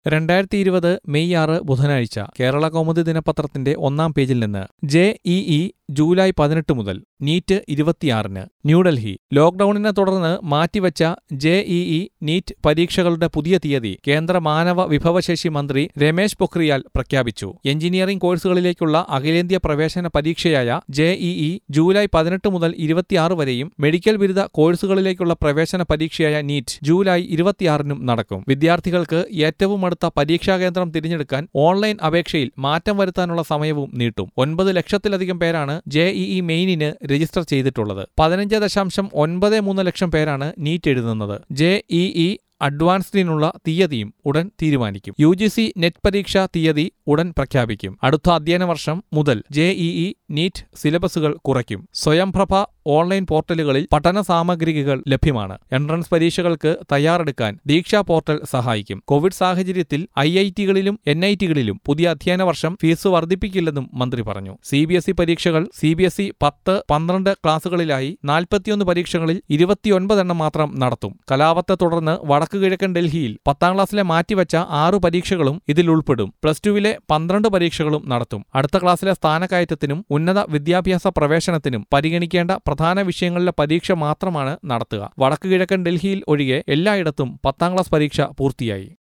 രണ്ടായിരത്തി ഇരുപത് മെയ് ആറ് ബുധനാഴ്ച കേരള കൗമുദി ദിനപത്രത്തിന്റെ ഒന്നാം പേജിൽ നിന്ന് ജെ ഇ ഇ ജൂലൈ പതിനെട്ട് മുതൽ നീറ്റ് ഇരുപത്തിയാറിന് ന്യൂഡൽഹി ലോക്ഡൌണിനെ തുടർന്ന് മാറ്റിവച്ച ജെ ഇ ഇ നീറ്റ് പരീക്ഷകളുടെ പുതിയ തീയതി കേന്ദ്ര മാനവ വിഭവശേഷി മന്ത്രി രമേശ് പൊഖ്രിയാൽ പ്രഖ്യാപിച്ചു എഞ്ചിനീയറിംഗ് കോഴ്സുകളിലേക്കുള്ള അഖിലേന്ത്യാ പ്രവേശന പരീക്ഷയായ ജെ ഇ ഇ ജൂലൈ പതിനെട്ട് മുതൽ ഇരുപത്തിയാറ് വരെയും മെഡിക്കൽ ബിരുദ കോഴ്സുകളിലേക്കുള്ള പ്രവേശന പരീക്ഷയായ നീറ്റ് ജൂലൈ ഇരുപത്തിയാറിനും നടക്കും വിദ്യാർത്ഥികൾക്ക് ഏറ്റവും അടുത്ത പരീക്ഷാ കേന്ദ്രം തിരഞ്ഞെടുക്കാൻ ഓൺലൈൻ അപേക്ഷയിൽ മാറ്റം വരുത്താനുള്ള സമയവും നീട്ടും ഒൻപത് ലക്ഷത്തിലധികം പേരാണ് ജെ ഇ ഇ മെയിനിന് രജിസ്റ്റർ ചെയ്തിട്ടുള്ളത് പതിനഞ്ച് ദശാംശം ഒൻപത് മൂന്ന് ലക്ഷം പേരാണ് നീറ്റ് എഴുതുന്നത് ജെ ഇ ഇ അഡ്വാൻസ്ഡിനുള്ള തീയതിയും ഉടൻ തീരുമാനിക്കും യു ജി സി നെറ്റ് പരീക്ഷാ തീയതി ഉടൻ പ്രഖ്യാപിക്കും അടുത്ത അധ്യയന വർഷം മുതൽ ജെ ഇ ഇ നീറ്റ് സിലബസുകൾ കുറയ്ക്കും സ്വയംപ്രഭ ഓൺലൈൻ പോർട്ടലുകളിൽ പഠന സാമഗ്രികൾ ലഭ്യമാണ് എൻട്രൻസ് പരീക്ഷകൾക്ക് തയ്യാറെടുക്കാൻ ദീക്ഷാ പോർട്ടൽ സഹായിക്കും കോവിഡ് സാഹചര്യത്തിൽ ഐ ഐ ടികളിലും എൻ ഐ ടികളിലും പുതിയ അധ്യയന വർഷം ഫീസ് വർദ്ധിപ്പിക്കില്ലെന്നും മന്ത്രി പറഞ്ഞു സി ബി എസ് ഇ പരീക്ഷകൾ സി ബി എസ് ഇ പത്ത് പന്ത്രണ്ട് ക്ലാസുകളിലായി നാൽപ്പത്തിയൊന്ന് പരീക്ഷകളിൽ ഇരുപത്തിയൊൻപതെണ്ണം മാത്രം നടത്തും കലാപത്തെ തുടർന്ന് വടക്ക് കിഴക്കൻ ഡൽഹിയിൽ പത്താം ക്ലാസ്സിലെ മാറ്റിവച്ച ആറു പരീക്ഷകളും ഇതിൽ ഉൾപ്പെടും പ്ലസ് ടുവിലെ പന്ത്രണ്ട് പരീക്ഷകളും നടത്തും അടുത്ത ക്ലാസ്സിലെ സ്ഥാനക്കയറ്റത്തിനും ഉന്നത വിദ്യാഭ്യാസ പ്രവേശനത്തിനും പരിഗണിക്കേണ്ട പ്രധാന വിഷയങ്ങളിലെ പരീക്ഷ മാത്രമാണ് നടത്തുക വടക്ക് കിഴക്കൻ ഡൽഹിയിൽ ഒഴികെ എല്ലായിടത്തും പത്താം ക്ലാസ് പരീക്ഷ പൂർത്തിയായി